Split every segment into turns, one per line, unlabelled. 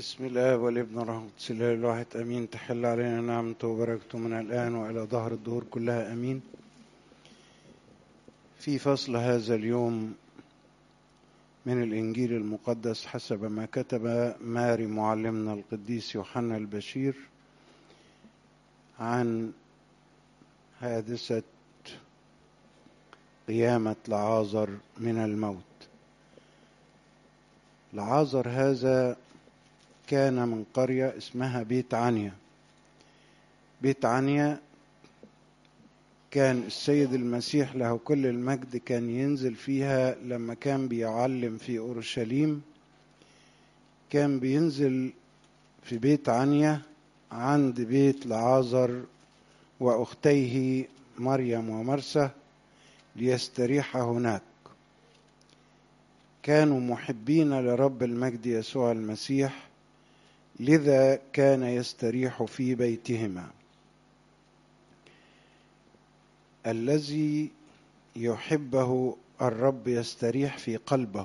بسم الله والابن والروح القدس الاله الواحد امين تحل علينا نعمته وبركته من الان والى ظهر الدهور كلها امين في فصل هذا اليوم من الانجيل المقدس حسب ما كتب ماري معلمنا القديس يوحنا البشير عن حادثه قيامه لعازر من الموت لعازر هذا كان من قرية اسمها بيت عنيا بيت عنيا كان السيد المسيح له كل المجد كان ينزل فيها لما كان بيعلم في أورشليم كان بينزل في بيت عنيا عند بيت لعازر وأختيه مريم ومرسى ليستريح هناك كانوا محبين لرب المجد يسوع المسيح لذا كان يستريح في بيتهما الذي يحبه الرب يستريح في قلبه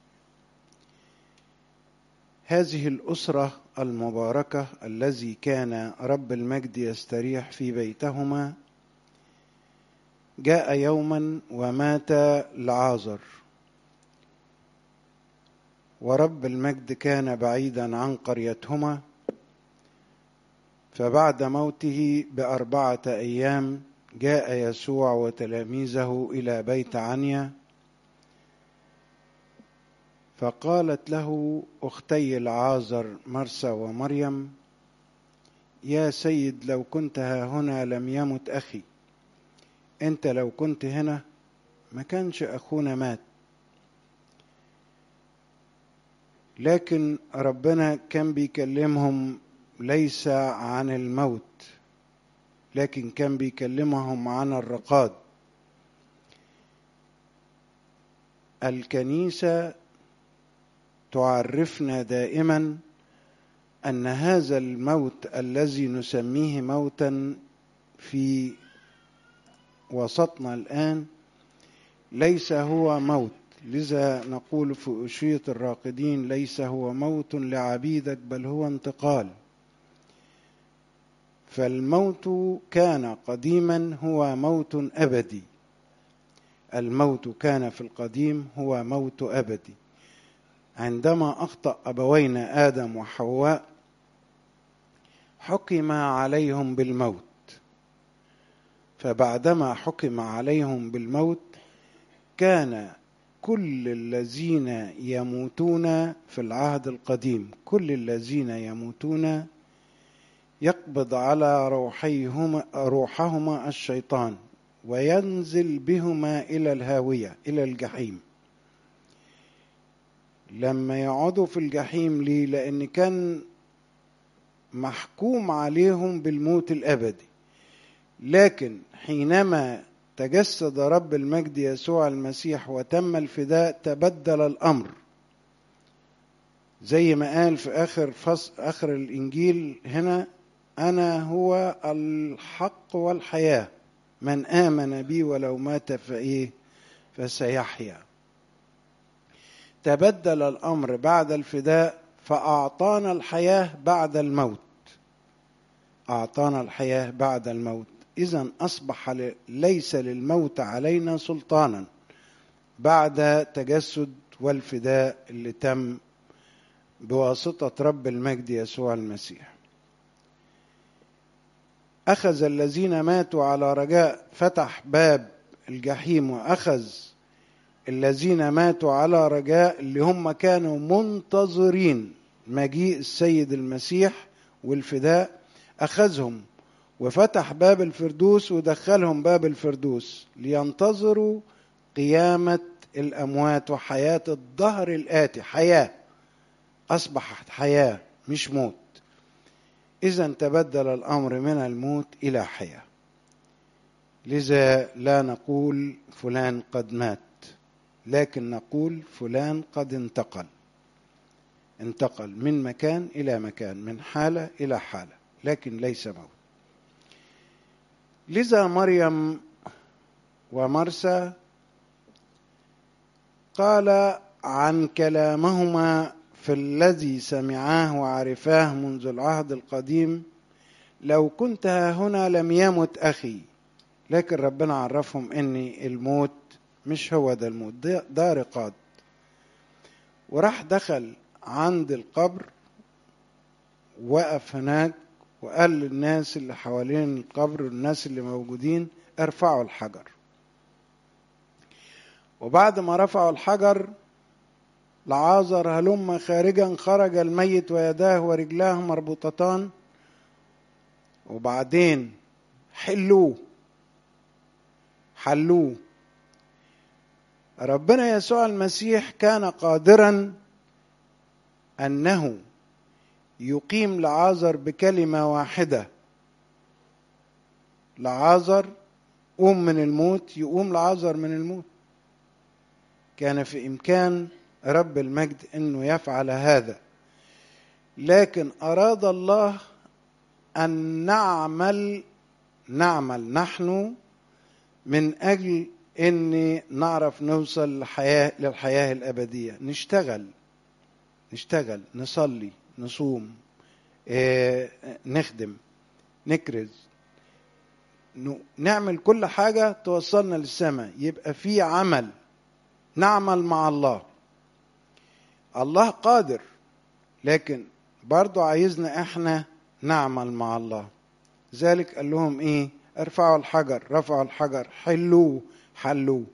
هذه الاسره المباركه الذي كان رب المجد يستريح في بيتهما جاء يوما ومات لعازر ورب المجد كان بعيدا عن قريتهما فبعد موته باربعه ايام جاء يسوع وتلاميذه الى بيت عنيا فقالت له اختي العازر مرسى ومريم يا سيد لو كنت ها هنا لم يمت اخي انت لو كنت هنا ما كانش اخونا مات لكن ربنا كان بيكلمهم ليس عن الموت لكن كان بيكلمهم عن الرقاد الكنيسه تعرفنا دائما ان هذا الموت الذي نسميه موتا في وسطنا الان ليس هو موت لذا نقول في أشية الراقدين ليس هو موت لعبيدك بل هو انتقال فالموت كان قديما هو موت أبدي الموت كان في القديم هو موت أبدي عندما أخطأ أبوينا آدم وحواء حكم عليهم بالموت فبعدما حكم عليهم بالموت كان كل الذين يموتون في العهد القديم كل الذين يموتون يقبض على روحيهما روحهما الشيطان وينزل بهما الى الهاويه الى الجحيم لما يقعدوا في الجحيم ليه لان كان محكوم عليهم بالموت الابدي لكن حينما تجسد رب المجد يسوع المسيح وتم الفداء تبدل الامر زي ما قال في اخر فصل اخر الانجيل هنا انا هو الحق والحياه من امن بي ولو مات فايه فسيحيا تبدل الامر بعد الفداء فاعطانا الحياه بعد الموت اعطانا الحياه بعد الموت إذا أصبح ليس للموت علينا سلطانا بعد تجسد والفداء اللي تم بواسطة رب المجد يسوع المسيح أخذ الذين ماتوا على رجاء فتح باب الجحيم وأخذ الذين ماتوا على رجاء اللي هم كانوا منتظرين مجيء السيد المسيح والفداء أخذهم وفتح باب الفردوس ودخلهم باب الفردوس لينتظروا قيامة الأموات وحياة الظهر الآتي حياة أصبحت حياة مش موت إذا تبدل الأمر من الموت إلى حياة لذا لا نقول فلان قد مات لكن نقول فلان قد انتقل انتقل من مكان إلى مكان من حالة إلى حالة لكن ليس موت لذا مريم ومرسى قال عن كلامهما في الذي سمعاه وعرفاه منذ العهد القديم لو كنت ها هنا لم يمت أخي لكن ربنا عرفهم ان الموت مش هو ده الموت ده, ده رقاد وراح دخل عند القبر وقف هناك وقال للناس اللي حوالين القبر والناس اللي موجودين ارفعوا الحجر وبعد ما رفعوا الحجر لعازر هلم خارجا خرج الميت ويداه ورجلاه مربوطتان وبعدين حلوه حلوه ربنا يسوع المسيح كان قادرا انه يقيم لعازر بكلمه واحده لعازر قوم من الموت يقوم لعازر من الموت كان في امكان رب المجد انه يفعل هذا لكن اراد الله ان نعمل نعمل نحن من اجل ان نعرف نوصل للحياه للحياه الابديه نشتغل نشتغل نصلي نصوم اه نخدم نكرز نعمل كل حاجه توصلنا للسماء يبقى في عمل نعمل مع الله الله قادر لكن برضو عايزنا احنا نعمل مع الله ذلك قال لهم ايه ارفعوا الحجر رفعوا الحجر حلوه حلوه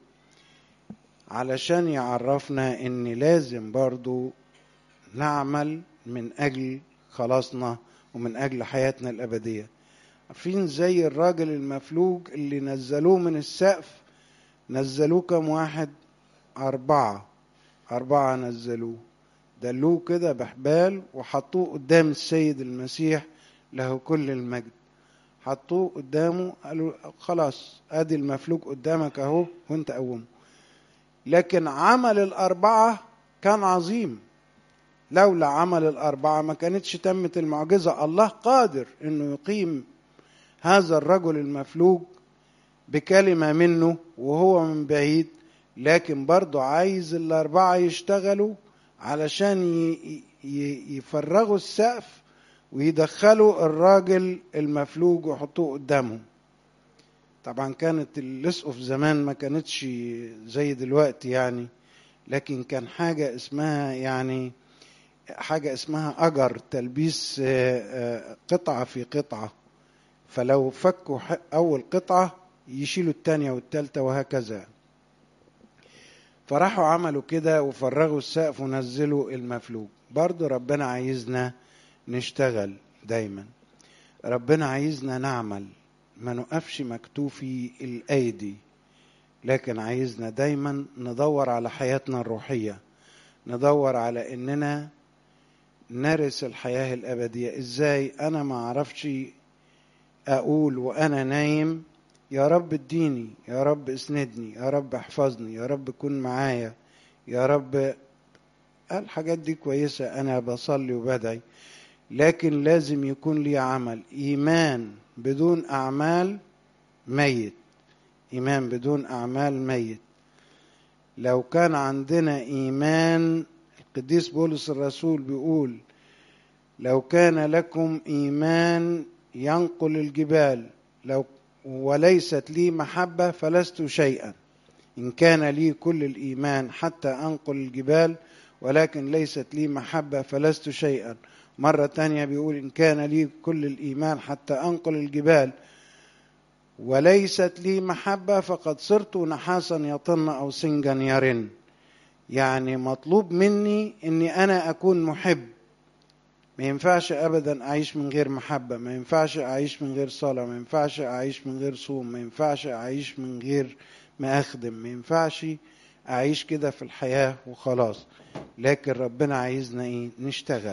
علشان يعرفنا ان لازم برضو نعمل من اجل خلاصنا ومن اجل حياتنا الابديه عارفين زي الراجل المفلوج اللي نزلوه من السقف نزلوه كم واحد أربعة أربعة نزلوه دلوه كده بحبال وحطوه قدام السيد المسيح له كل المجد حطوه قدامه قالوا خلاص ادي المفلوج قدامك اهو وانت قومه لكن عمل الاربعه كان عظيم لولا عمل الاربعه ما كانتش تمت المعجزه الله قادر انه يقيم هذا الرجل المفلوج بكلمه منه وهو من بعيد لكن برضه عايز الاربعه يشتغلوا علشان يفرغوا السقف ويدخلوا الراجل المفلوج ويحطوه قدامهم طبعا كانت الاسقف زمان ما كانتش زي دلوقتي يعني لكن كان حاجة اسمها يعني حاجة اسمها أجر تلبيس قطعة في قطعة فلو فكوا أول قطعة يشيلوا التانية والتالتة وهكذا فراحوا عملوا كده وفرغوا السقف ونزلوا المفلوج برضو ربنا عايزنا نشتغل دايما ربنا عايزنا نعمل ما نقفش مكتوفي الايدي لكن عايزنا دايما ندور على حياتنا الروحيه ندور على اننا نرث الحياه الابديه ازاي انا ما اعرفش اقول وانا نايم يا رب اديني يا رب اسندني يا رب احفظني يا رب كن معايا يا رب الحاجات دي كويسه انا بصلي وبدعي لكن لازم يكون لي عمل ايمان بدون اعمال ميت ايمان بدون اعمال ميت لو كان عندنا ايمان القديس بولس الرسول بيقول لو كان لكم ايمان ينقل الجبال لو وليست لي محبه فلست شيئا ان كان لي كل الايمان حتى انقل الجبال ولكن ليست لي محبه فلست شيئا مرة تانية بيقول إن كان لي كل الإيمان حتى أنقل الجبال وليست لي محبة فقد صرت نحاسا يطن أو سنجا يرن يعني مطلوب مني أني أنا أكون محب ما ينفعش أبدا أعيش من غير محبة ما ينفعش أعيش من غير صلاة ما ينفعش أعيش من غير صوم ما ينفعش أعيش من غير ما أخدم ما ينفعش أعيش كده في الحياة وخلاص لكن ربنا عايزنا إيه نشتغل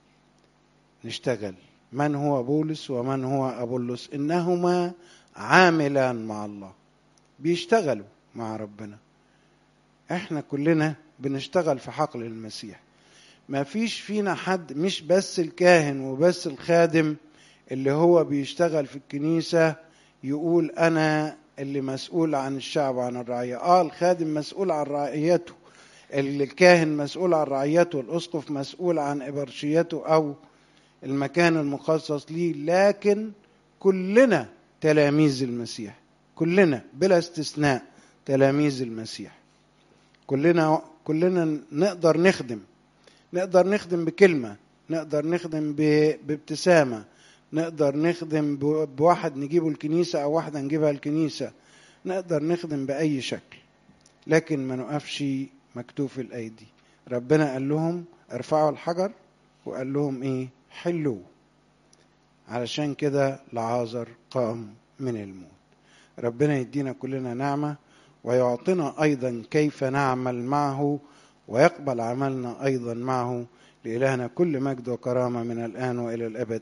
نشتغل من هو بولس ومن هو أبولس إنهما عاملان مع الله بيشتغلوا مع ربنا احنا كلنا بنشتغل في حقل المسيح ما فيش فينا حد مش بس الكاهن وبس الخادم اللي هو بيشتغل في الكنيسة يقول أنا اللي مسؤول عن الشعب وعن الرعية آه الخادم مسؤول عن رعيته الكاهن مسؤول عن رعيته الاسقف مسؤول عن ابرشيته او المكان المخصص ليه لكن كلنا تلاميذ المسيح كلنا بلا استثناء تلاميذ المسيح كلنا كلنا نقدر نخدم نقدر نخدم بكلمه نقدر نخدم بابتسامه نقدر نخدم بواحد نجيبه الكنيسه او واحده نجيبها الكنيسه نقدر نخدم باي شكل لكن ما نقفش مكتوف الايدي ربنا قال لهم ارفعوا الحجر وقال لهم ايه حلوه علشان كده لعازر قام من الموت ربنا يدينا كلنا نعمه ويعطينا ايضا كيف نعمل معه ويقبل عملنا ايضا معه لالهنا كل مجد وكرامه من الان والى الابد